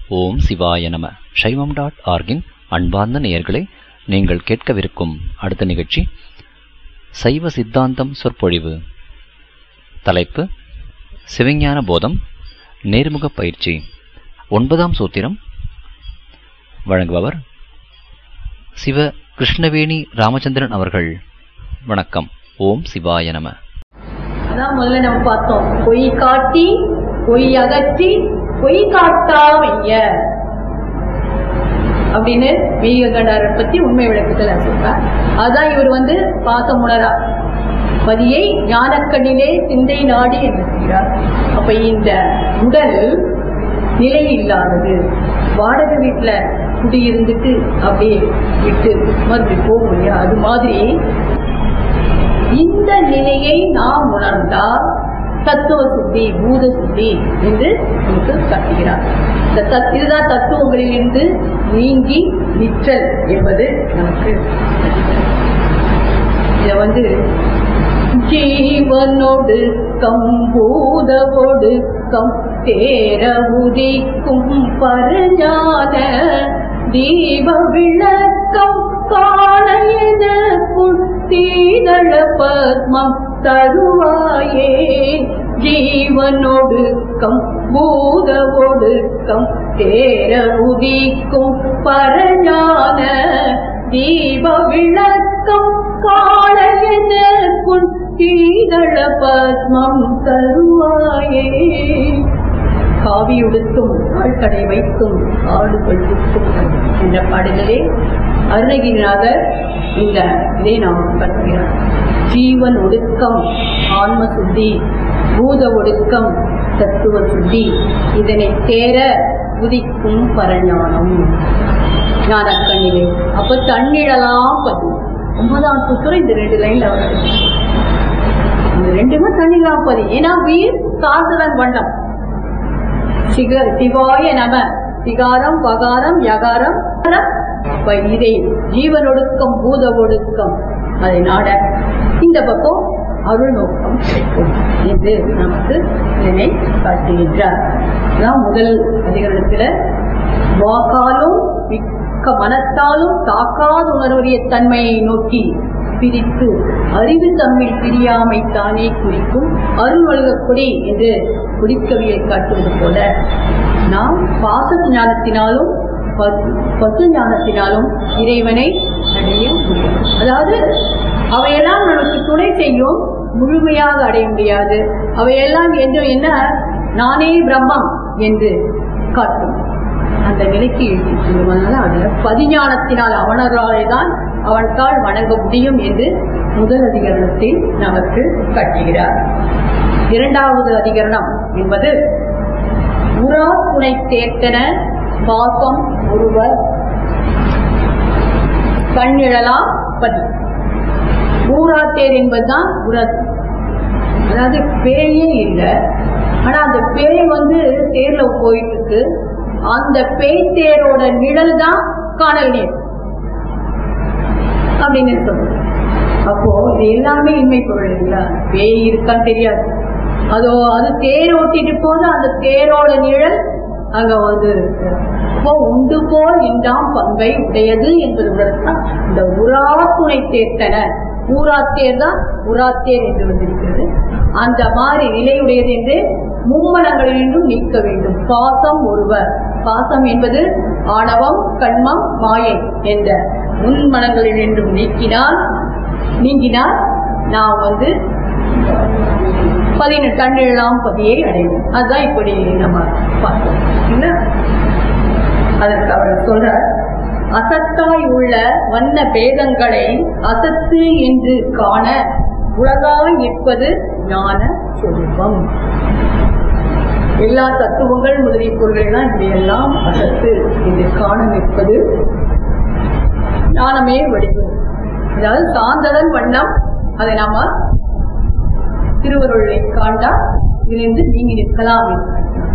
ஓம் சிவாய நம சைவம் டாட் ஆர்கின் அன்பார்ந்த நேயர்களே நீங்கள் கேட்கவிருக்கும் அடுத்த நிகழ்ச்சி சைவ சித்தாந்தம் சொற்பொழிவு தலைப்பு சிவஞான போதம் நேர்முக பயிற்சி ஒன்பதாம் சூத்திரம் வழங்குபவர் சிவ கிருஷ்ணவேணி ராமச்சந்திரன் அவர்கள் வணக்கம் ஓம் சிவாய நம அதான் முதல்ல நம்ம பார்த்தோம் பொய் காட்டி பொய் அகற்றி பொய் காட்டா மெய்ய அப்படின்னு மெய்யகண்டாரை பத்தி உண்மை விளக்கத்துல சொல்றார் அதான் இவர் வந்து பாசம் உணரா பதியை ஞானக்கண்ணிலே சிந்தை நாடி என்று சொல்கிறார் அப்ப இந்த உடல் நிலை இல்லாதது வாடகை வீட்டுல குடியிருந்துட்டு அப்படியே விட்டு மறுபடியும் போக முடியாது அது மாதிரி இந்த நிலையை நாம் உணர்ந்தால் தத்துவ சுத்தி பூத சுத்தி என்று நமக்கு காட்டுகிறார் இந்த தத்- இதுதான் தத்துவங்களிலிருந்து நீங்கி நிற்றல் என்பது நமக்கு இத வந்து ஜீவனோடு கம்பூதவோடு கம் தேர உதிக்கும் பரஞான தீப விளக்கம் காளையன புத்தீதள பத்மம் தருவாயே ஜீவனொடுக்கம் பூதவொடுக்கம் தேர உதிக்கும் பரஞான தீப விளக்கம் காளையன புத்தீதள பத்மம் தருவாயே காவியுடுத்தும் ஆழ்கடை வைத்தும் ஆடுகள் குத்தும் என்ற பாடலிலே அருணகிரிநாதர் இந்த இதை நாம் கற்கிறார் ஜீவன் ஒடுக்கம் ஆன்ம சுத்தி பூத ஒடுக்கம் தத்துவ சுத்தி இதனை தேர உதிக்கும் பரஞானம் ஞானக்கண்ணிலே அப்ப தண்ணிடலாம் பதி ஒன்பதாம் சூத்திரம் இந்த ரெண்டு லைன்ல வருது இந்த ரெண்டுமே தண்ணிடலாம் பதி ஏன்னா உயிர் சார்ந்ததன் வண்ணம் சிக சிவாய நம சிகாரம் பகாரம் யகாரம் அப்ப இதை ஜீவனொடுக்கம் பூத ஒடுக்கம் அதை நாட இந்த பக்கம் அருள் நோக்கம் கிடைக்கும் என்று நமக்கு இதனை காட்டுகின்றார் அதான் முதல் அதிகரணத்துல வாக்காலும் மிக்க மனத்தாலும் தாக்காத உணர்வுடைய தன்மையை நோக்கி பிரித்து அறிவு தம்மில் பிரியாமை தானே குறிக்கும் அருள் வழங்கப்படி என்று குடிக்கவியை காட்டுவது போல நாம் பாச ஞானத்தினாலும் பசு- பசு ஞானத்தினாலும் இறைவனை அடைய முடியும் அதாவது அவையெல்லாம் நமக்கு துணை செய்யும் முழுமையாக அடைய முடியாது அவையெல்லாம் என்று என்ன நானே பிரம்மம் என்று காட்டும் அந்த நிலைக்கு எழுதியிருக்கிறோம் அதனால அதுல பதிஞானத்தினால் அவனராலே தான் அவன்கால் வணங்க முடியும் என்று முதல் அதிகரணத்தில் நமக்கு காட்டுகிறார் இரண்டாவது அதிகரணம் என்பது உரா துணை தேர்த்தன பாசம் ஒருவர் கண்ணிழலாம் பதி ஊராத்தேர் என்பதுதான் உரத் அதாவது பேயே இல்லை ஆனா அந்த பேய் வந்து தேர்ல போயிட்டு இருக்கு அந்த பேய் தேரோட நிழல் தான் காணல் நீர் அப்படின்னு சொல்றோம் அப்போ இது எல்லாமே இன்மை பொருள் இல்லைங்களா பேய் இருக்கான்னு தெரியாது அதோ அது தேர் ஓட்டிட்டு போது அந்த தேரோட நிழல் அங்க வந்து இருக்கு. அப்போ உண்டு போல் இன்றாம் பங்கை உடையது என்பது உணர்த்தான் இந்த உரா துணை தேர்த்தன ஊராத்தேர் தான் உராத்தேர் என்று வந்திருக்கிறது அந்த மாதிரி நிலையுடையது என்று மும்மலங்களினின்றும் நீக்க வேண்டும் பாசம் ஒருவர் பாசம் என்பது ஆணவம் கண்மம் மாயை என்ற முன்மனங்களினின்றும் நீக்கினால் நீங்கினால் நாம் வந்து பதினெட்டு தண்ணீழலாம் பதியை அடைவோம் அதுதான் இப்படி நம்ம பார்த்தோம் இல்ல அதற்கு அவர் சொல்றார் அசத்தாய் உள்ள வண்ண பேதங்களை அசத்து என்று காண உலகாய் நிற்பது ஞான சொருபம் எல்லா தத்துவங்கள் முதலிய பொருள்கள் தான் இப்படியெல்லாம் அசத்து என்று காண நிற்பது ஞானமே வடிவம் அதாவது சாந்ததன் வண்ணம் அதை நாம திருவருளை காண்டா இதிலிருந்து நீங்கி நிற்கலாம் என்று காட்டினார்.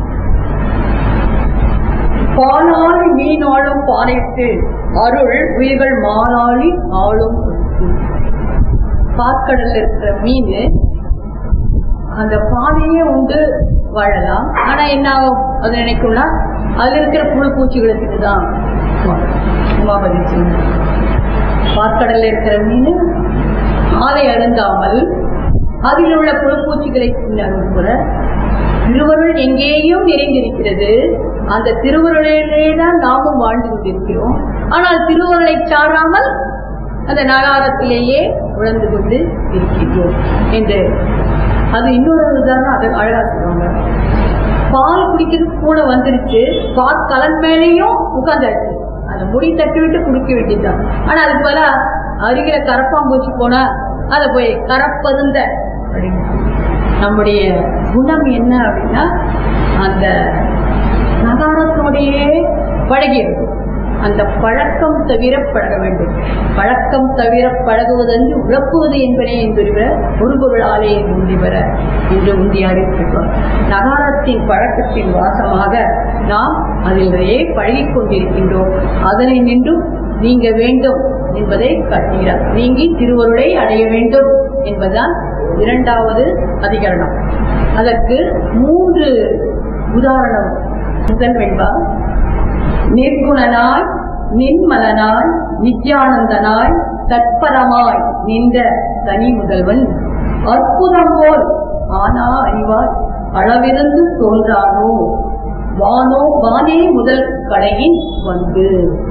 பாலாளி மீனாளும் பானைத்து அருள் உயிர்கள் மாலாளி ஆளும் பொருட்டு. பாற்கடல்ல இருக்கிற மீன் அந்த பானையே உண்டு வாழலாம் ஆனா என்ன ஆகும் அது நினைக்கும்னா அதுல இருக்கிற புழு பூச்சிகளுக்கு தான் உமாபதி சொன்னார். பாற்கடல்ல இருக்கிற மீன் ஆலை அருந்தாமல் அதில் உள்ள புழுப்பூச்சிகளை கூட திருவருள் எங்கேயும் நிறைந்திருக்கிறது அந்த திருவருளிலே தான் நாமும் வாழ்ந்து கொண்டிருக்கிறோம் ஆனால் திருவருளை சாராமல் அந்த நகாரத்திலேயே உழந்து கொண்டு இருக்கின்றோம் என்று அது இன்னொரு உதாரணம் அதை அழகா சொல்லுவாங்க பால் குடிக்கிறதுக்கு கூட வந்துருச்சு பால் கலன் மேலேயும் உட்கார்ந்தாச்சு அந்த முடி தட்டி விட்டு குடிக்க வேண்டியதுதான் ஆனா அதுக்கு பதிலா அருகில கரப்பாம்பூச்சி போனா அதை போய் கரப்பருந்த அப்படின்னு சொல்லி. நம்முடைய குணம் என்ன அப்படின்னா அந்த நகாரத்தோடையே பழகியது அந்த பழக்கம் தவிர பழக வேண்டும் பழக்கம் தவிர பழகுவதென்று உழப்புவது என்பனே என்பதை ஒரு பொருளாலே உந்தி வர என்று உந்தியார் இருக்கிறார் நகாரத்தின் பழக்கத்தின் வாசமாக நாம் அதிலேயே பழகிக் கொண்டிருக்கின்றோம் அதனை நின்றும் நீங்க வேண்டும் என்பதை காட்டுகிறார் நீங்கி திருவருளை அடைய வேண்டும் என்பதுதான் இரண்டாவது அதிகரணம் அதற்கு மூன்று உதாரணம் முதல் வெண்பா நிர்குணனாய் நின்மலனாய் நித்யானந்தனாய் தற்பரமாய் நின்ற தனி முதல்வன் அற்புதம் போல் ஆனா அறிவாய் அளவிருந்து தோன்றானோ வானோ வானே முதல் கடையின் வந்து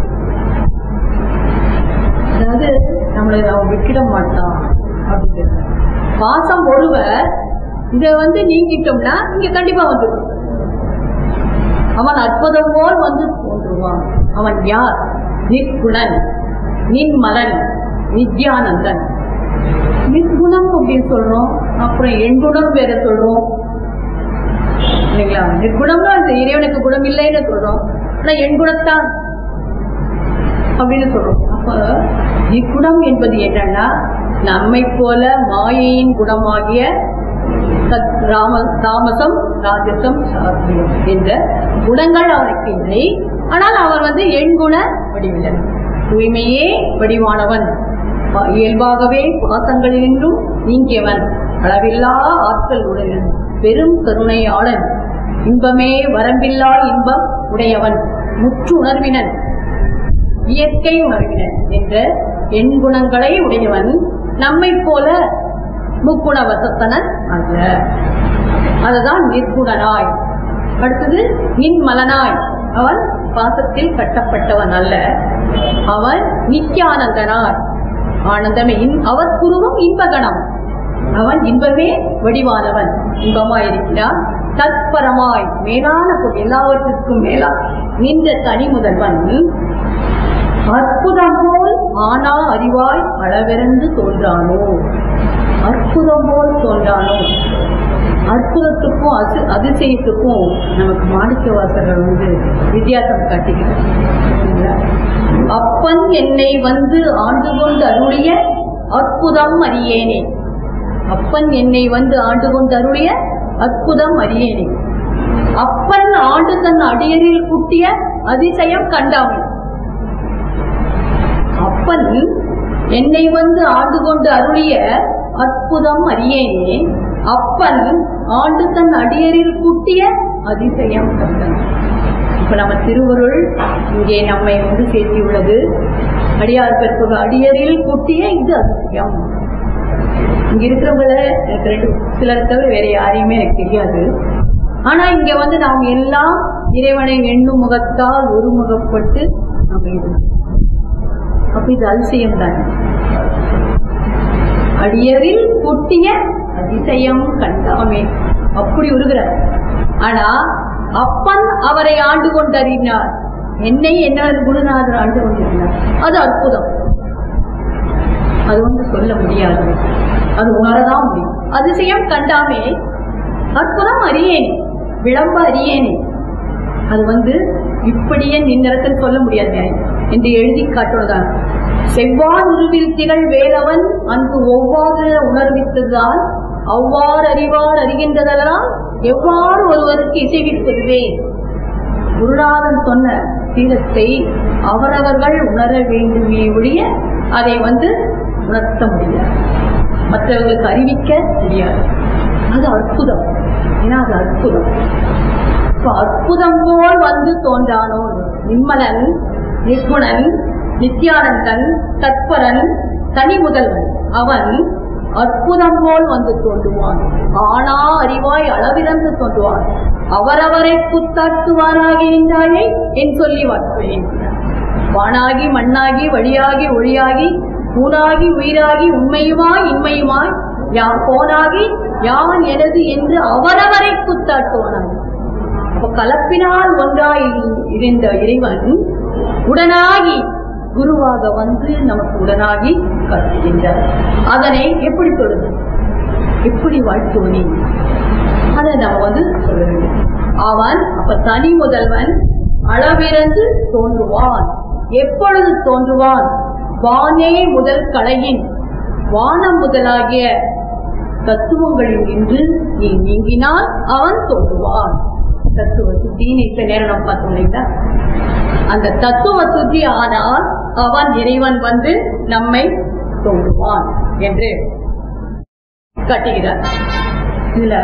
அதாவது நம்மளை அவன் விட்டுட மாட்டான் அப்படிங்கிறது பாசம் ஒருவர் இத வந்து நீங்கிட்டோம்னா இங்க கண்டிப்பா வந்துடும் அவன் அற்புதம் போல் வந்து தோன்றுவான் அவன் யார் நிற்குணன் நின்மலன் நித்யானந்தன் நிர்குணம் அப்படின்னு சொல்றோம் அப்புறம் எண்குணம் வேற சொல்றோம் இல்லைங்களா நிர்குணம்னா அந்த இறைவனுக்கு குணம் இல்லைன்னு சொல்றோம் ஆனா எண்குணத்தான் அப்படின்னு சொல்றோம் அப்ப நிர்குணம் என்பது என்னன்னா நம்மை போல மாயையின் குணமாகிய சத் ராம தாமசம் ராஜசம் சாத்வியம் என்ற குணங்கள் அவனுக்கு இல்லை ஆனால் அவன் வந்து எண்குண வடிவிலன் தூய்மையே வடிவானவன் பா- இயல்பாகவே பாசங்களினின்றும் நீங்கியவன் அளவில்லா ஆற்றல் உடையவன் பெரும் கருணையாளன் இன்பமே வரம்பில்லா இன்பம் உடையவன் முற்று உணர்வினன் இயற்கை உணர்வினன் என்ற எண் குணங்களை உடையவன் நம்மை போல முக்குண வசத்தனன் அல்ல அதுதான் நிர்குணனாய் அடுத்தது நின்மலனாய் அவன் பாசத்தில் கட்டப்பட்டவன் அல்ல அவன் நித்யானந்தனாய் ஆனந்தமே இன் அவர் குருவும் இன்பகணம் அவன் இன்பமே வடிவானவன் இன்பமாயிருக்கிறான் தற்பரமாய் மேலான பொருள் எல்லாவற்றிற்கும் மேலா நின்ற தனி முதல்வன் அற்புதம் போல் ஆனா அறிவாய் அளவிறந்து தோன்றானோ அற்புதம் போல் தோன்றானோ அற்புதத்துக்கும் அசு அதிசயத்துக்கும் நமக்கு மாணிக்க வாசகர் வந்து வித்தியாசம் காட்டுகிறார் அப்பன் என்னை வந்து ஆண்டு கொண்டு அருளிய அற்புதம் அறியேனே அப்பன் என்னை வந்து ஆண்டு கொண்டு அருளிய அற்புதம் அறியேனே அப்பன் ஆண்டு தன் அடியரில் குட்டிய அதிசயம் கண்டாமல் அப்பன் என்னை வந்து ஆண்டு கொண்டு அருளிய அற்புதம் அறியேனே அப்பன் ஆண்டு தன் அடியரில் குட்டிய அதிசயம் கண்டான் இப்ப நம்ம திருவருள் இங்கே நம்மை வந்து சேர்த்தியுள்ளது அடியார் பெற்பக அடியரில் குட்டிய இது அதிசயம் இங்க இருக்கிறவங்கள எனக்கு ரெண்டு சிலர் தவிர வேற யாரையுமே எனக்கு தெரியாது ஆனா இங்க வந்து நாம் எல்லாம் இறைவனை எண்ணும் முகத்தால் ஒருமுகப்பட்டு நம்ம இருக்கோம். அப்ப இது அதிசயம் தான் அடியரில் குட்டிய அதிசயம் கண்டாமே அப்படி உருகிறார் ஆனா அப்பன் அவரை ஆண்டு கொண்டறினார் என்னை என்ன குருநாதர் ஆண்டு கொண்டிருந்தார் அது அற்புதம் அது வந்து சொல்ல முடியாது அது உணரதான் முடியும் அதிசயம் கண்டாமே அற்புதம் அறியேனே விளம்ப அறியேனே அது வந்து இப்படியே நின்னிடத்தில் சொல்ல முடியாது என்று எழுதி காட்டுவதுதான் செவ்வாய் உருவில் திகழ் வேலவன் அங்கு ஒவ்வாறு உணர்வித்ததால் அவ்வாறு அறிவார் அறிகின்றதெல்லாம் எவ்வாறு ஒருவருக்கு இசைவிப்பதுவே குருநாதன் சொன்ன தீரத்தை அவரவர்கள் உணர வேண்டுமே ஒழிய அதை வந்து உணர்த்த முடியாது மற்றவர்களுக்கு அறிவிக்க முடியாது அது அற்புதம் ஏன்னா அது அற்புதம் இப்ப அற்புதம் போல் வந்து தோன்றானோ நிம்மலன் நிர்குணன் நித்யானந்தன் தத்பரன் தனி முதல்வன் அவன் அற்புதம் போல் வந்து தோன்றுவான் ஆனா அறிவாய் அளவிறந்து தோன்றுவான் அவரவரை குத்தாட்டுவாராகி நின்றாயே என் சொல்லி வாழ்த்துவேன் வானாகி மண்ணாகி வழியாகி ஒளியாகி ஊனாகி உயிராகி உண்மையுமாய் இன்மையுமாய் யான் போனாகி யான் எனது என்று அவரவரை குத்தாட்டுவானாகி அப்ப கலப்பினால் ஒன்றாய் இருந்த இறைவன் உடனாகி குருவாக வந்து நமக்கு உடனாகி கற்றுகின்றார் அதனை எப்படி தொழுது எப்படி வாழ்த்துவனி அதை நம்ம வந்து சொல்ல வேண்டும் அவன் அப்ப தனி முதல்வன் அளவிறந்து தோன்றுவான் எப்பொழுது தோன்றுவான் வானே முதல் கலையின் வானம் முதலாகிய தத்துவங்களில் நின்று நீ நீங்கினால் அவன் தோன்றுவான் தத்துவ சுத்தின்னு இப்ப நேரம் நம்ம பார்த்தோம் இல்லைங்களா அந்த தத்துவ சுத்தி ஆனால் அவன் இறைவன் வந்து நம்மை தோன்றுவான் என்று காட்டுகிறார் இதுல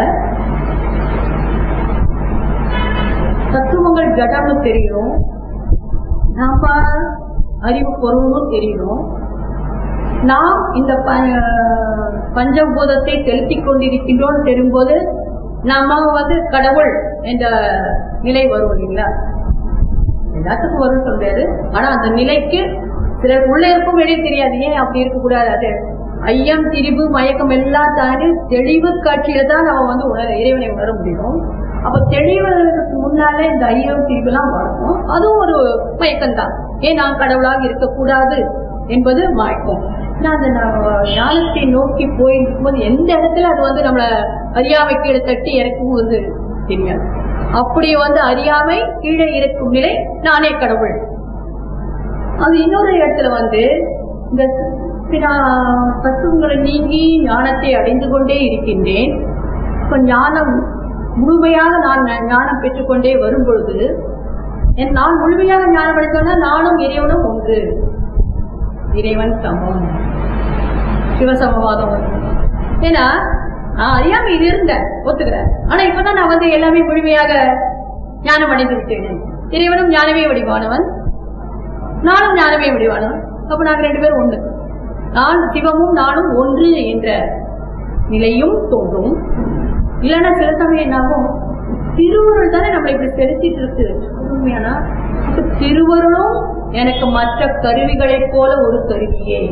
தத்துவங்கள் ஜடம்னு தெரியும் நாம அறிவு பொருள்னு தெரியும் நாம் இந்த ப- பஞ்சபூதத்தை செலுத்திக் கொண்டிருக்கின்றோம் தெரியும்போது நாம வந்து கடவுள் என்ற நிலை வரும் இல்லைங்களா எல்லாத்துக்கும் வரும் சொல்றாரு ஆனா அந்த நிலைக்கு சிலர் உள்ள இருக்கும் வெளியே தெரியாது ஏன் அப்படி இருக்க கூடாது அது ஐயம் திரிவு மயக்கம் எல்லாம் தாண்டி தெளிவு காட்சியில தான் நம்ம வந்து உணர இறைவனை உணர முடியும் அப்ப தெளிவதற்கு முன்னாலே இந்த ஐயம் திரிவு எல்லாம் வரணும் அதுவும் ஒரு மயக்கம் தான் ஏன் நான் கடவுளாக இருக்கக்கூடாது என்பது மயக்கம் ஆனா அந்த நம்ம ஞானத்தை நோக்கி போயிருக்கும்போது எந்த இடத்துல அது வந்து நம்மள அறியாமை கீழே தட்டி இறக்கும் வந்து தெரியாது அப்படி வந்து அறியாமை கீழே இருக்கும் நிலை நானே கடவுள் அது இன்னொரு இடத்துல வந்து இந்த நான் தத்துவங்களை நீங்கி ஞானத்தை அடைந்து கொண்டே இருக்கின்றேன் இப்ப ஞானம் முழுமையாக நான் ஞ- ஞானம் பெற்றுக்கொண்டே வரும் பொழுது என் நான் முழுமையாக ஞானம் அடைந்தோன்னா நானும் இறைவனும் ஒன்று இறைவன் சமம் சிவசமவாதம் ஒன்று ஏன்னா நான் அறியாம இது இருந்தேன் ஒத்துக்கிறேன் ஆனா இப்பதான் நான் வந்து எல்லாமே முழுமையாக ஞானம் அடைந்து விட்டேன் இறைவனும் ஞானமே வடிவானவன் நானும் ஞானமே வடிவானவன் அப்ப நாங்க ரெண்டு பேரும் ஒண்ணு நான் சிவமும் நானும் ஒன்று என்ற நிலையும் தோன்றும் இல்லைன்னா சில சமயம் என்னாகும் திருவருள் தானே நம்மளை இப்படி செலுத்திட்டு இருக்கு உண்மையானா அப்ப திருவருளும் எனக்கு மற்ற கருவிகளைப் போல ஒரு கருவியே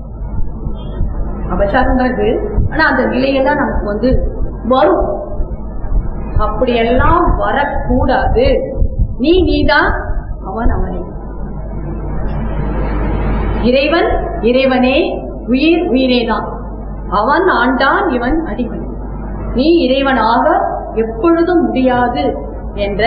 அபசாரம் தான் இது ஆனா அந்த நிலையெல்லாம் நமக்கு வந்து வரும் அப்படியெல்லாம் வரக்கூடாது நீ நீதான் அவன் அவனே இறைவன் இறைவனே உயிர் உயிரேதான் அவன் ஆண்டான் இவன் அடிமை நீ இறைவனாக எப்பொழுதும் முடியாது என்ற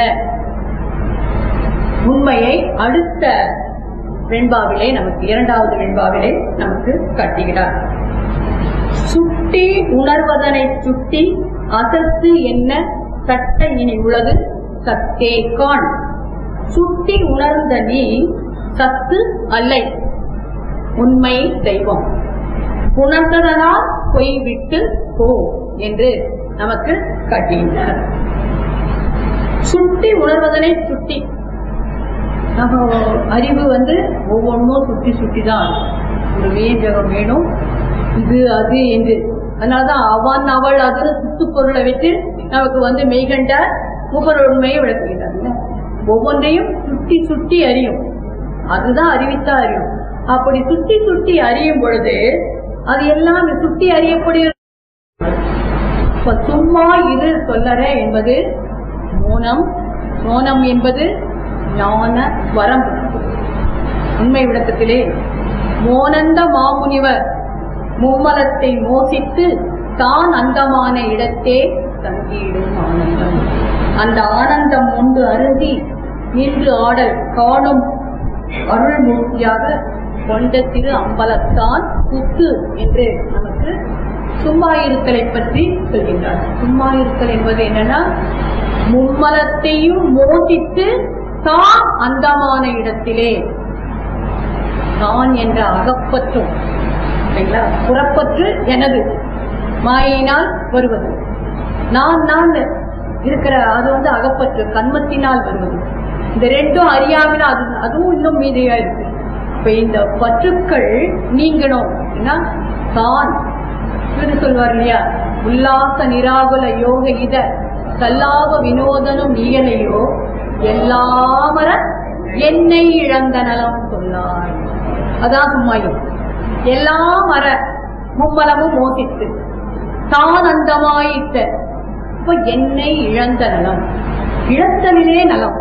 உண்மையை அடுத்த வெண்பாவிலே நமக்கு இரண்டாவது வெண்பாவிலே நமக்கு காட்டுகிறார் சுட்டி உணர்வதனை சுட்டி அசத்து என்ன சட்ட இனி உலகு சத்தே காண் சுட்டி உணர்ந்த நீ சத்து அல்லை உண்மை தெய்வம் உணர்ந்ததனால் பொய் விட்டு போ என்று நமக்கு காட்டுகின்றார் சுட்டி உணர்வதனை சுட்டி நம்ம அறிவு வந்து ஒவ்வொன்றும் சுட்டி சுட்டி தான் ஒரு வேஞ்சகம் வேணும் இது அது என்று அதனாலதான் அவன் அவள் அது சுத்து பொருளை வச்சு நமக்கு வந்து மெய்கண்ட முகர் உண்மையை விளக்குகிறாங்க ஒவ்வொன்றையும் சுட்டி சுட்டி அறியும் அதுதான் அறிவித்தா அறியும் அப்படி சுட்டி சுட்டி அறியும் பொழுது அது எல்லாம் சுட்டி அறியக்கூடிய இப்ப சும்மா இரு சொல்லற என்பது மோனம் மோனம் என்பது ஞான வரம் உண்மை விளக்கத்திலே மோனந்த மாமுனிவர் மும்மலத்தை மோசித்து தான் அந்தமான இடத்தே தங்கியிடும் ஆனந்தம் அந்த ஆனந்தம் ஒன்று அருந்தி நின்று ஆடல் காணும் அருள்மூர்த்தியாக கொண்ட திரு அம்பலத்தான் குத்து என்று நமக்கு சும்மா இருத்தலை பற்றி சொல்கின்றார் சும்மா இருத்தல் என்பது என்னன்னா மும்மலத்தையும் மோசித்து தான் அந்தமான இடத்திலே நான் என்ற அகப்பற்றும் சரிங்களா புறப்பற்று எனது மாயினால் வருவது நான் நான் இருக்கிற அது வந்து அகப்பற்று கண்மத்தினால் வருவது இந்த ரெண்டும் அறியாமல் அது அதுவும் இன்னும் மீதியா இருக்கு இப்ப இந்த பற்றுக்கள் நீங்கணும் ஏன்னா தான் இவரு சொல்வார் இல்லையா உல்லாச நிராகுல யோக இத கல்லாப வினோதனும் நீயலையோ எல்லாமர என்னை இழந்த நலம் சொல்லார் அதான் சும்மாயும் எல்லாம் அற மும்மலமும் மோசித்து தான் அந்தமாயிட்ட இப்ப என்னை இழந்த நலம் இழத்தலிலே நலம்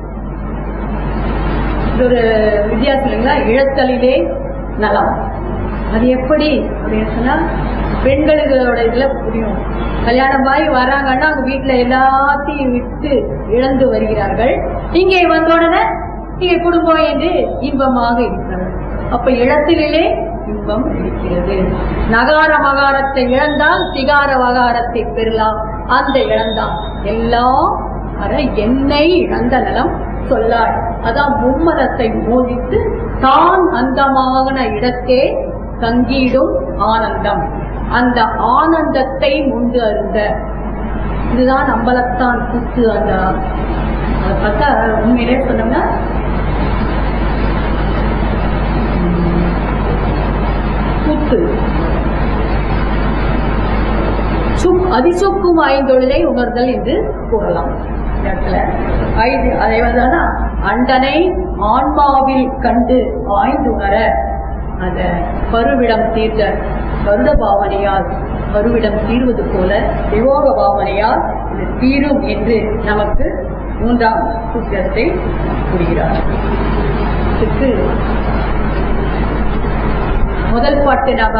இது ஒரு வித்தியாசம் இல்லைங்களா இழத்தலிலே நலம் அது எப்படி அப்படின்னு சொன்னா பெண்களோட இதுல புரியும் கல்யாணம் ஆகி வராங்கன்னா அவங்க வீட்டுல எல்லாத்தையும் விட்டு இழந்து வருகிறார்கள் இங்கே வந்த உடனே இங்கே குடும்பம் என்று இன்பமாக இருக்கிறார்கள் அப்ப இழத்திலே இன்பம் இருக்கிறது நகார மகாரத்தை இழந்தால் சிகார வகாரத்தை பெறலாம் அந்த இழந்தான் எல்லாம் அற என்னை இழந்த நலம் சொல்லாள் அதான் மும்மரத்தை மோதித்து தான் அந்தமான இடத்தே தங்கிடும் ஆனந்தம் அந்த ஆனந்தத்தை முண்டு அருந்த இதுதான் அம்பலத்தான் கூத்து அந்த அதை பார்த்தா உண்மையிலே சொன்னோம்னா கூத்து சுக் அதிசொக்கும் ஐந்தொழிலை உணர்தல் என்று கூறலாம் இந்த இடத்துல ஐந்து அதை வந்து அண்டனை ஆன்மாவில் கண்டு ஆய்ந்துணர அந்த பருவிடம் தீர்ந்த வருட பாவனையால் பருவிடம் தீர்வது போல விவோக பாவனையால் இது தீரும் என்று நமக்கு மூன்றாம் சூத்திரத்தை கூறுகிறார் இதுக்கு முதல் பாட்டு நம்ம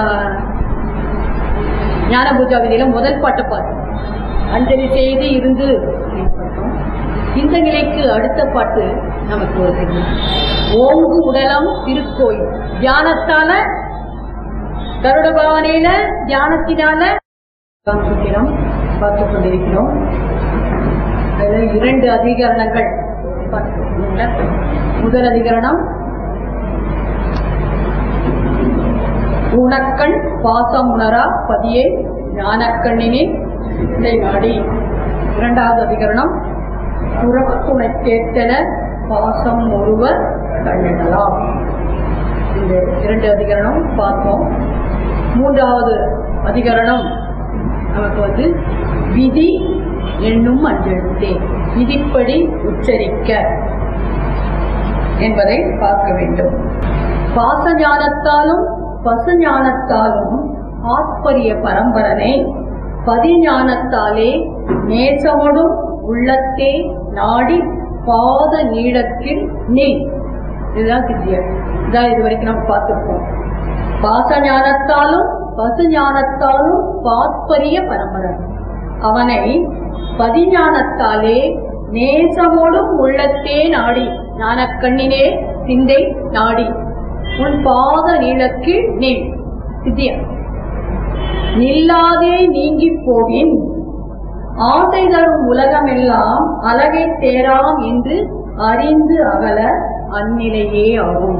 ஞான பூஜா விதியில முதல் பாட்டை பார்த்தோம் அஞ்சலி செய்து இருந்து அப்படின்னு பார்த்தோம். இந்த நிலைக்கு அடுத்த பாட்டு நமக்கு வருது ஓங்கு உடலம் திருக்கோயில் தியானத்தால கருட பாவனையில தியானத்தினால சூத்திரம் பார்த்துக் கொண்டிருக்கிறோம் அதுல இரண்டு அதிகரணங்கள் பார்த்துக்கோங்களா? முதல் அதிகரணம் உணக்கண் பாசம் உணரா பதியே ஞானக்கண்ணினே இதை நாடி இரண்டாவது அதிகரணம் புறத்துணை கேட்டன பாசம் ஒருவர் கண்ணிடலாம் இந்த இரண்டு அதிகரணம் பார்த்தோம் மூன்றாவது அதிகரணம் நமக்கு வந்து விதி என்னும் அஞ்செழுத்தே விதிப்படி உச்சரிக்க என்பதை பார்க்க வேண்டும் பாச ஞானத்தாலும் பசு ஞானத்தாலும் ஆத்பரிய பரம்பரனை பதிஞானத்தாலே நேசமோடும் உள்ளத்தே நாடி பாத நீளத்தில் நீ இதுதான் சித்தியர் இதான் இது வரைக்கும் நம்ம பார்த்திருக்கோம் பாச ஞானத்தாலும் பசு ஞானத்தாலும் பாத்பரிய பரம்பரன் அவனை பதிஞானத்தாலே நேசமோடும் உள்ளத்தே நாடி ஞானக்கண்ணினே சிந்தை நாடி உன் பாத நீளக்கீழ் நீ சித்தியா நில்லாதே நீங்கி போவின் ஆசை தரும் உலகமெல்லாம் அழகை தேராம் என்று அறிந்து அகல அந்நிலையே ஆகும்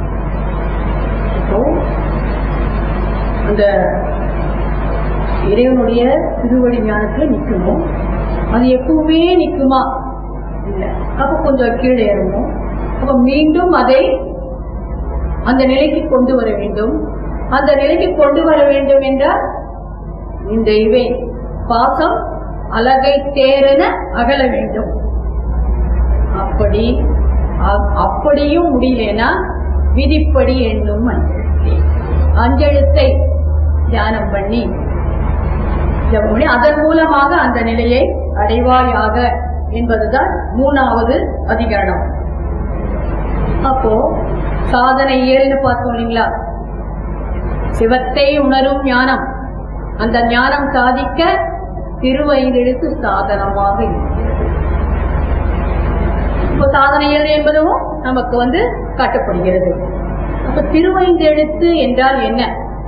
இப்போ அந்த இறைவனுடைய திருவடி ஞானத்துல நிக்கணும் அது எப்பவுமே நிக்குமா இல்ல அப்ப கொஞ்சம் கீழே இறங்கும் அப்ப மீண்டும் அதை அந்த நிலைக்கு கொண்டு வர வேண்டும் அந்த நிலைக்கு கொண்டு வர வேண்டும் என்றால் இந்த இவை பாசம் அழகை தேரென அகல வேண்டும் அப்படி அ- அப்படியும் முடியலனா விதிப்படி என்னும் அஞ்செழுத்தை அஞ்செழுத்தை தியானம் பண்ணி ஜபம் பண்ணி அதன் மூலமாக அந்த நிலையை அடைவாயாக என்பதுதான் மூணாவது அதிகரணம் அப்போ சாதனை ஏழுன்னு பார்த்தோம் இல்லைங்களா சிவத்தை உணரும் ஞானம் அந்த ஞானம் சாதிக்க திருவைந்தெழுத்து சாதனமாக இருக்கிறது இப்போ சாதனை ஏழு என்பதும் நமக்கு வந்து காட்டப்படுகிறது அப்ப திருவைந்தெழுத்து என்றால் என்ன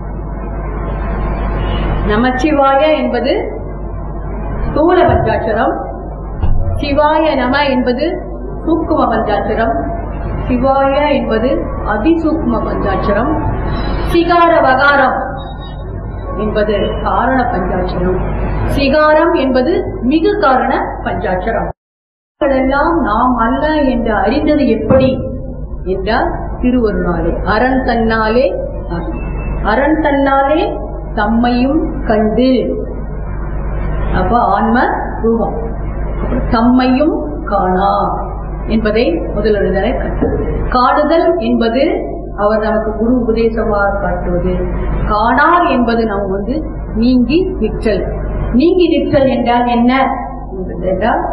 நமச்சிவாய என்பது ஸ்தூல பஞ்சாட்சரம் சிவாய நம என்பது சூக்கும பஞ்சாட்சரம் சிவாய என்பது அதிசூக்ம பஞ்சாட்சரம் சிகார வகாரம் என்பது காரண பஞ்சாட்சரம் சிகாரம் என்பது மிகு காரண பஞ்சாட்சரம் எல்லாம் நாம் அல்ல என்று அறிந்தது எப்படி என்றால் திருவருளாலே அரண் தன்னாலே அருள். அரண் தன்னாலே தம்மையும் கண்டு அப்ப ஆன்ம ரூபம் அப்புறம் தம்மையும் காணா என்பதை முதலெழுதலை கற்று காடுதல் என்பது அவர் நமக்கு குரு உபதேசமாக காட்டுவது காணார் என்பது நாம் வந்து நீங்கி நிற்றல் நீங்கி நிற்றல் என்றால் என்ன என்பது என்றால்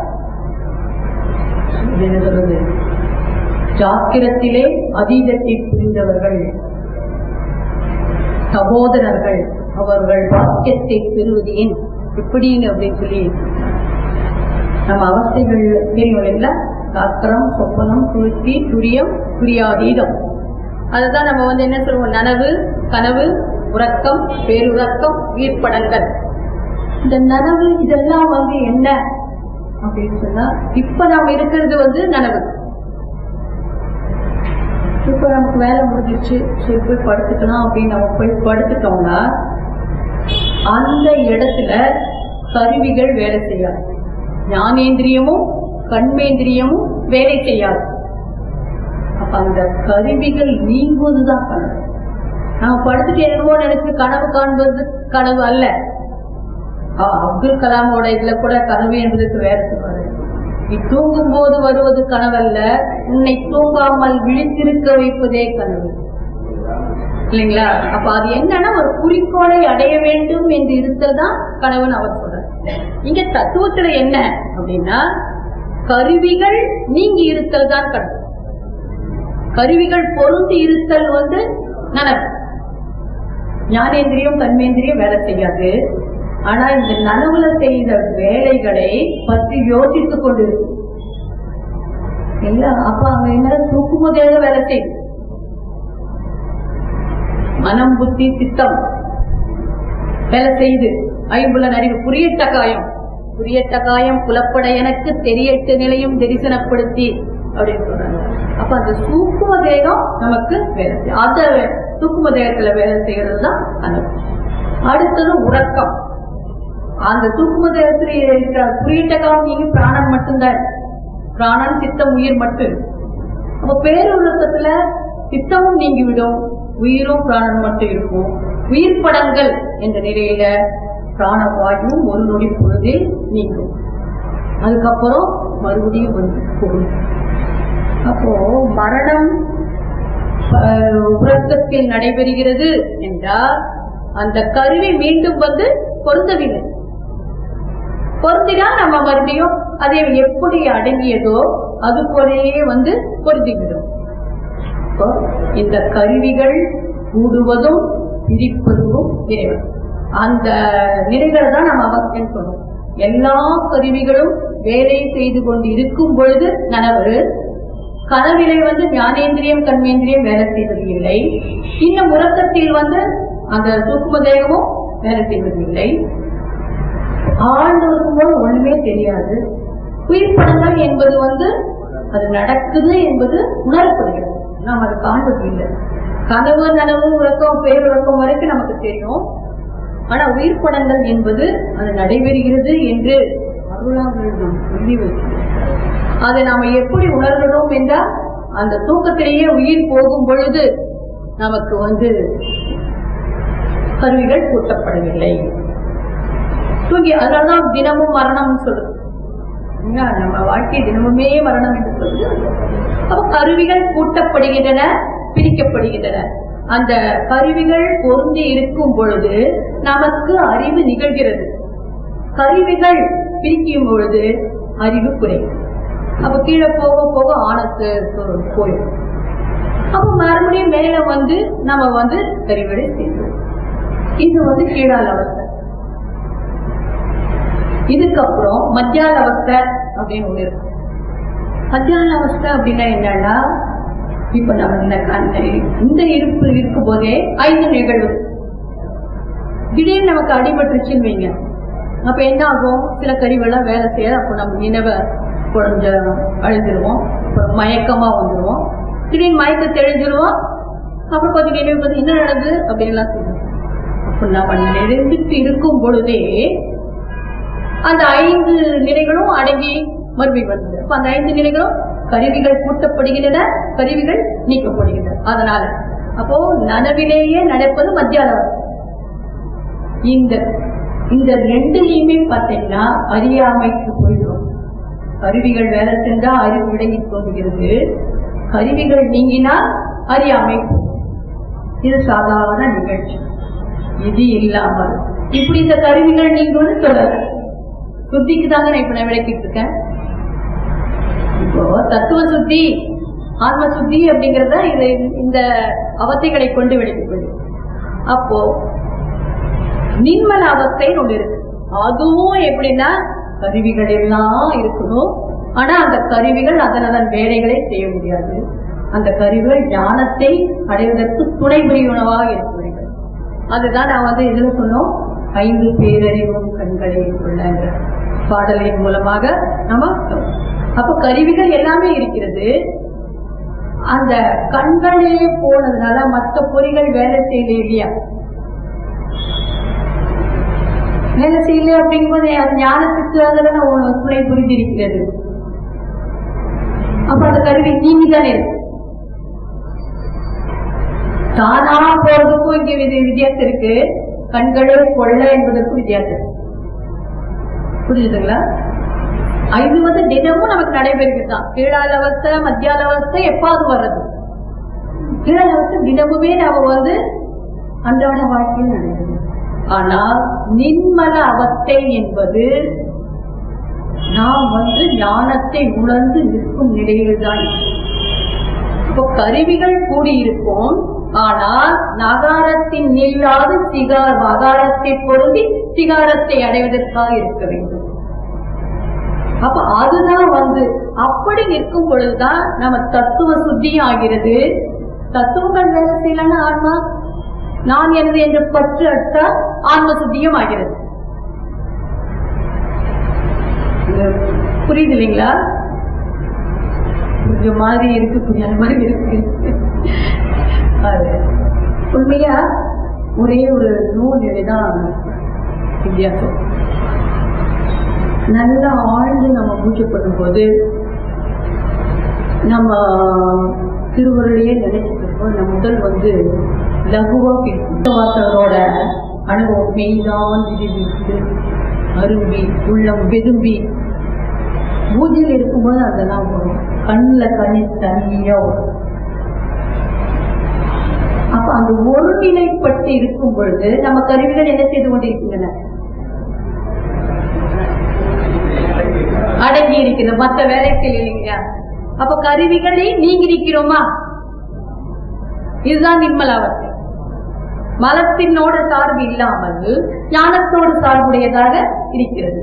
இது என்ன சொல்றது ஜாக்கிரத்திலே அதீதத்தை புரிந்தவர்கள் சகோதரர்கள் அவர்கள் வாக்கியத்தை பெறுவது ஏன் எப்படின்னு அப்படின்னு சொல்லி நம்ம அவஸ்தைகள் தெரியும் இல்ல சாஸ்திரம் சொப்பனம் சுருத்தி துரியம் துரியாதீதம் அதுதான் நம்ம வந்து என்ன சொல்லுவோம் நனவு கனவு உறக்கம் பேருறக்கம் உயிர்ப்படங்கள் இந்த நனவு இதெல்லாம் வந்து என்ன அப்படின்னு சொன்னா இப்ப நாம இருக்கிறது வந்து நனவு இப்ப நமக்கு வேலை முடிஞ்சிருச்சு சரி போய் படுத்துக்கலாம் அப்படின்னு நம்ம போய் படுத்துட்டோம்னா அந்த இடத்துல கருவிகள் வேலை செய்யாது ஞானேந்திரியமும் கண்மேந்திரியமும் வேலை செய்யாது அப்ப அந்த கருவிகள் நீங்குவதுதான் கனவு நாம படுத்துட்டு என்னமோ நினைச்சு கனவு காண்பது கனவு அல்ல ஆ, அப்துல் கலாமோட இதுல கூட கனவு என்பதற்கு வேற சொல்றாரு நீ தூங்கும் போது வருவது கனவல்ல உன்னை தூங்காமல் விழித்திருக்க வைப்பதே கனவு இல்லைங்களா அப்ப அது என்னன்னா ஒரு குறிக்கோளை அடைய வேண்டும் என்று இருத்தல் தான் கனவுன்னு அவர் சொல்றார் இங்க தத்துவத்துல என்ன அப்படின்னா கருவிகள் நீங்கி இருத்தல் தான் கனவு கருவிகள் பொருந்தி இருத்தல் வந்து நனவு ஞானேந்திரியம் கண்மேந்திரியம் வேலை செய்யாது ஆனா இந்த நனவுல செய்த வேலைகளை பற்றி யோசித்துக் கொண்டு இல்ல அப்ப அங்க என்ன தூக்குமுதையாக வேலை செய்யுது மனம் புத்தி சித்தம் வேலை செய்யுது ஐம்புலன் அறிவு புரியட்ட காயம் புரியட்ட காயம் புலப்பட எனக்கு தெரியட்ட நிலையும் தரிசனப்படுத்தி அப்படின்னு சொல்றாங்க அப்ப அந்த சூக்கும தேகம் நமக்கு வேலை செய்யும் அந்த சூக்கும தேகத்துல வேலை செய்யறது தான் கனவு அடுத்தது உறக்கம் அந்த சூக்கும தேகத்துல இருக்கிற புரியட்ட காலம் நீங்க பிராணன் மட்டும்தான் பிராணன் சித்தம் உயிர் மட்டும் அப்ப பேருறக்கத்துல சித்தமும் நீங்கிவிடும் உயிரும் பிராணன் மட்டும் இருக்கும் உயிர் படங்கள் என்ற நிலையில பிராணவாயும் ஒரு நொடி பொழுதில் நீங்கும் அதுக்கப்புறம் மறுபடியும் வந்து போகும் அப்போ மரணம் அஹ், உறக்கத்தில் நடைபெறுகிறது என்றால் அந்த கருவி மீண்டும் வந்து பொருந்தவில்லை பொருந்தினா நம்ம மறுபடியும் அதை எப்படி அடங்கியதோ அது போலயே வந்து பொருந்திவிடும் அப்போ இந்த கருவிகள் கூடுவதும் பிரிப்பதும் இறைவன் அந்த நிலைகளை தான் நம்ம அவசியம் சொல்றோம் எல்லா கருவிகளும் வேலை செய்து கொண்டு இருக்கும் பொழுது நனவு கனவிலே வந்து ஞானேந்திரியம் கண்மேந்திரியம் வேலை செய்வது இல்லை இன்னும் உறக்கத்தில் வந்து அந்த சூக்கும தேகமும் வேலை செய்வது இல்லை ஆழ்ந்து இருக்கும்போது ஒண்ணுமே தெரியாது உயிர்ப்படங்கள் என்பது வந்து அது நடக்குது என்பது உணரப்படுகிறது நாம் அது காண்பது இல்லை கனவு நனவு உறக்கம் பேருறக்கம் வரைக்கும் நமக்கு தெரியும் ஆனா உயிர்ப்படங்கள் என்பது அது நடைபெறுகிறது என்று அருளாளர்கள் நாம் சொல்லி வைக்கிறோம் அதை நாம எப்படி உணர்கிறோம் என்றால் அந்த தூக்கத்திலேயே உயிர் போகும் பொழுது நமக்கு வந்து கருவிகள் கூட்டப்படவில்லை தூங்கி அதனாலதான் தினமும் மரணம்னு சொல்றது என்ன, நம்ம வாழ்க்கை தினமுமே மரணம் என்று சொல்றது அப்ப கருவிகள் கூட்டப்படுகின்றன பிரிக்கப்படுகின்றன அந்த கருவிகள் பொருந்தி இருக்கும் பொழுது நமக்கு அறிவு நிகழ்கிறது கருவிகள் பிரிக்கும் பொழுது அறிவு குறையும் அப்ப கீழே போக போக ஆணத்து போயிடும் அப்ப மறுபடியும் மேல வந்து நம்ம வந்து கருவிகளை செய்வோம் இது வந்து கீழால் அவஸ்தை இதுக்கப்புறம் மத்தியான அவஸ்தை அப்படின்னு ஒண்ணு இருக்கு மத்தியான அவஸ்தை அப்படின்னா என்னன்னா இப்ப நம்ம இந்த கண்ணு இந்த இருப்பு இருக்கும் போதே ஐந்து நிகழ்வு திடீர்னு நமக்கு அடிபட்டுருச்சுன்னு வைங்க அப்ப என்ன ஆகும் சில கருவிகள்லாம் வேலை செய்யாது அப்போ நம்ம நினைவை கொஞ்சம் அழுதுருவோம் அப்புறம் மயக்கமா வந்துருவோம் திடீர்னு மயக்க தெளிஞ்சிருவோம் அப்புறம் கொஞ்சம் நினைவு பார்த்து என்ன நடக்குது அப்படின்லாம் சொல்லுவோம் அப்ப இப்ப நம்ம நெருங்கிட்டு இருக்கும் பொழுதே அந்த ஐந்து நிலைகளும் அடங்கி மறுபடி வருது அப்ப அந்த ஐந்து நிலைகளும் கருவிகள் கூட்டப்படுகின்றன கருவிகள் நீக்கப்படுகின்றன அதனால அப்போ நனவிலேயே நடப்பது மத்தியான அவஸ்தை. இந்த இந்த ரெண்டுலயுமே பார்த்தீங்கன்னா அறியாமைக்கு போயிடும் கருவிகள் வேலை செஞ்சா அறிவு விளங்கி தோன்றுகிறது கருவிகள் நீங்கினால் அறியாமை போகும். இது சாதாரண நிகழ்ச்சி இது இல்லாமல் இப்படி இந்த கருவிகள் நீங்குவது தொடர் சுத்திக்கு தாங்க நான் இப்ப நான் விளக்கிட்டு இருக்கேன் இப்போ தத்துவ சுத்தி ஆத்ம சுத்தி அப்படிங்கறத இது இந்த அவத்தைகளை கொண்டு விளக்கப்படுது அப்போ நின்மல அவஸ்தைன்னு ஒண்ணு இருக்கு அதுவும் எப்படின்னா கருவிகள் எல்லாம் இருக்கணும் ஆனா அந்த கருவிகள் அதன் அதன் வேலைகளை செய்ய முடியாது அந்த கருவிகள் ஞானத்தை அடைவதற்கு துணை புரியுணவாக இருக்க வேண்டும் அதுதான் நான் வந்து இதுல சொன்னோம் ஐந்து பேரறிவும் கண்களை கொள்ளங்கிற பாடலின் மூலமாக நம்ம பார்த்தோம். அப்ப கருவிகள் எல்லாமே இருக்கிறது அந்த கண்களே போனதுனால மற்ற பொறிகள் வேலை செய்யல இல்லையா வேலை செய்யல அப்படிங்கும்போது அது ஞானத்துக்கு அதில் ஒரு துணை புரிந்திருக்கிறது அப்ப அந்த கருவி நீங்கி தானே இருக்கு தானா போறதுக்கும் இங்க விதி- வித்தியாசம் இருக்கு கண்களே கொள்ள என்பதற்கும் வித்தியாசம் இருக்கு புரியுதுங்களா இது வந்து தினமும் நமக்கு நடைபெறுகிறது தான் கீழால அவஸ்தை மத்தியால அவஸ்தை எப்பாவது வர்றது கீழால அவஸ்தை தினமுமே நாம வந்து அன்றாட வாழ்க்கையில் நடைபெறும் ஆனால் நின்மல அவஸ்தை என்பது நாம் வந்து ஞானத்தை உணர்ந்து நிற்கும் நிலையில் தான் இப்போ கருவிகள் கூடியிருக்கும் ஆனால் நகாரத்தின் நில்லாது சிகார் மகாரத்தை பொருந்தி சிகாரத்தை அடைவதற்காக இருக்க வேண்டும் அப்ப அதுதான் வந்து அப்படி நிற்கும் பொழுதுதான் நம்ம தத்துவ சுத்தியும் ஆகிறது தத்துவங்கள் வேலை செய்யலன்னா ஆன்மா நான் எனது என்ற பற்று அட்டா ஆன்ம சுத்தியும் ஆகிறது இது புரியுது இல்லைங்களா கொஞ்சம் மாதிரி இருக்கு புரியாத மாதிரி இருக்கு அது உண்மையா ஒரே ஒரு நூல் தான் வித்தியாசம் நல்லா ஆழ்ந்து நம்ம பூஜை பண்ணும்போது நம்ம திருவருளையே நினைச்சிட்டு இருப்போம் நம்ம முதல் வந்து லகுவா கேட்கும் வாசகரோட அனுபவம் மெய்தான் விரிவித்து அரும்பி உள்ளம் வெதும்பி பூஜையில் இருக்கும்போது அதெல்லாம் வரும் கண்ணில் கண்ணி தண்ணியா வரும் அப்ப அந்த ஒருநிலைப்பட்டு இருக்கும் பொழுது நம்ம கருவிகள் என்ன செய்து கொண்டிருக்கின்றன அடங்கி இருக்கிறது மற்ற வேலை செய்யலைங்க அப்ப கருவிகளை நீங்கி நிற்கிறோமா இதுதான் நிம்மலாவத்தை மலத்தினோட சார்பு இல்லாமல் ஞானத்தோடு சார்புடையதாக இருக்கிறது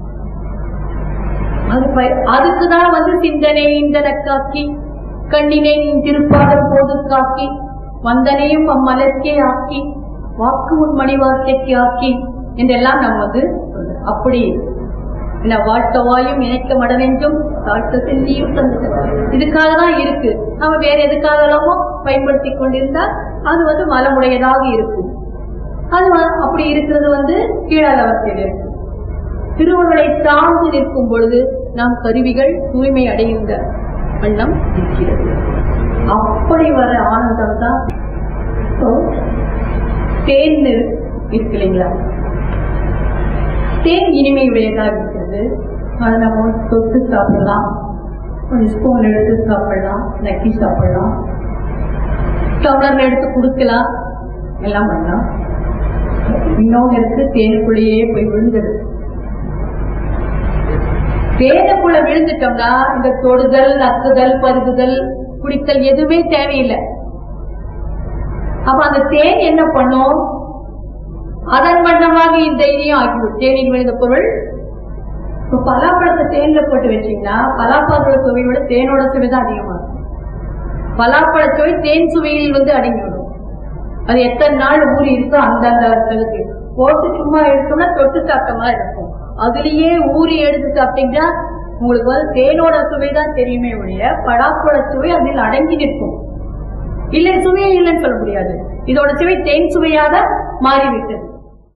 அது ப- அதுக்குதான் வந்து சிந்தனை இந்தன காக்கி கண்ணினை திருப்பாதம் போது காக்கி வந்தனையும் அம்மலர்க்கே ஆக்கி வாக்கு உன் மணிவார்த்தைக்கு ஆக்கி என்றெல்லாம் நம்ம வந்து சொல்றோம். அப்படி என்ன வாழ்த்தவாயும் இணைக்க மடனெஞ்சும் தாழ்த்த சிந்தியும் தந்து இதுக்காக தான் இருக்கு நம்ம வேற எதுக்காக எல்லாமோ பயன்படுத்தி கொண்டிருந்தா அது வந்து மலமுடையதாக இருக்கும் அது வ- அப்படி இருக்கிறது வந்து கீழால அவஸ்தையில் இருக்கு திருவருளை சார்ந்து நிற்கும் பொழுது நாம் கருவிகள் தூய்மை அடைகின்ற வண்ணம் இருக்கிறது அப்படி வர ஆனந்தம் தான் So, தேன் இரு- இருக்கு இல்லைங்களா தேன் இனிமையுடையதாக இருக்கிறது அதை நம்ம தொட்டு சாப்பிடலாம் ஒரு ஸ்பூன் எடுத்து சாப்பிடலாம் நக்கி சாப்பிடலாம் டம்ளர்ல எடுத்து குடுக்கலாம் எல்லாம் பண்ணலாம் இன்னொன்று இருக்கு தேனுக்குள்ளேயே போய் விழுந்துடுது தேனுக்குள்ள விழுந்துட்டோம்னா இந்த தொடுதல் நக்குதல் பருகுதல் குடித்தல் எதுவுமே தேவையில்லை அப்ப அந்த தேன் என்ன பண்ணும் அதன் வண்ணமாக இந்த இதையும் ஆக்கிவிடும் தேனில் விழுந்த பொருள் இப்ப பலாப்பழத்தை தேன்ல போட்டு வச்சீங்கன்னா பலாப்பழத்தோட சுவையோட தேனோட சுவை தான் அதிகமா இருக்கும் பலாப்பழ சுவை தேன் சுவையில் வந்து அடங்கிவிடும் அது எத்தனை நாள் ஊறி இருக்கோ அந்த அளவுக்கு போட்டு சும்மா எடுத்தோம்னா தொட்டு சாப்பிட்ட மாதிரி இருக்கும் அதுலயே ஊறி எடுத்து சாப்பிட்டீங்கன்னா உங்களுக்கு வந்து தேனோட சுவை தான் தெரியுமே ஒழிய பலாப்பழ சுவை அதில் அடங்கி நிற்கும் இல்லை சுவையே இல்லைன்னு சொல்ல முடியாது இதோட சுவை தேன் சுவையாக மாறிவிட்டது